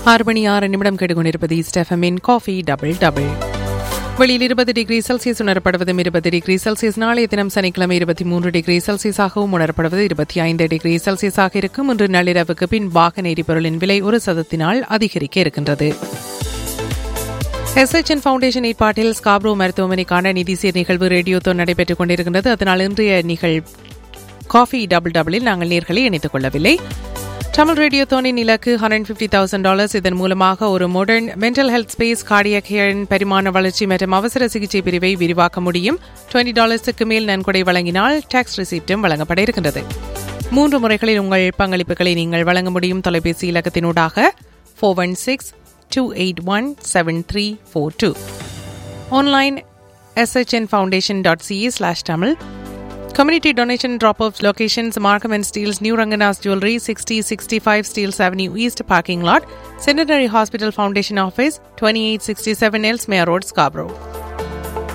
ஆறு மணி ஆறு நிமிடம் கேட்டுக்கொண்டிருப்பது ஸ்டெஃபமின் காஃபி டபுள் டபுள் வெளியில் இருபது டிகிரி செல்சியஸ் உணரப்படுவதும் இருபது டிகிரி செல்சியஸ் நாளைய தினம் சனிக்கிழமை இருபத்தி மூன்று டிகிரி செல்சியஸாகவும் உணரப்படுவது இருபத்தி ஐந்து டிகிரி செல்சியஸாக இருக்கும் இன்று நள்ளிரவுக்கு பின் வாகன எரிபொருளின் விலை ஒரு சதத்தினால் அதிகரிக்க இருக்கின்றது எஸ்எச்என் ஃபவுண்டேஷன் ஏற்பாட்டில் ஸ்காப்ரோ மருத்துவமனைக்கான நிதி சீர் நிகழ்வு ரேடியோத்தோன் நடைபெற்றுக் கொண்டிருக்கின்றது அதனால் இன்றைய நிகழ் காஃபி டபுள் டபுளில் நாங்கள் நேர்களை இணைத்துக் கொள்ளவில்லை தமிழ் ரேடியோ தோனின் இலக்கு ஹண்ட்ரட் ஃபிஃப்டி தௌசண்ட் டாலர்ஸ் இதன் மூலமாக ஒரு modern mental health space cardiac ஹேரின் பரிமாண வளர்ச்சி மற்றும் அவசர சிகிச்சை பிரிவை விரிவாக்க முடியும் டுவெண்ட்டி டாலர்ஸுக்கு மேல் நன்கொடை வழங்கினால் டாக்ஸ் ரிசிப்டும் வழங்கப்பட இருக்கின்றது மூன்று முறைகளில் உங்கள் பங்களிப்புகளை நீங்கள் வழங்க முடியும் தொலைபேசி இலக்கத்தினூடாக four one six two eight one seven three four two online S H N foundation dot C E slash Tamil Community donation drop-off locations Markham and Steele's New Rangana's Jewelry 6065 Steeles Avenue East parking lot Centenary Hospital Foundation Office 2867 Elsmere Road Scarborough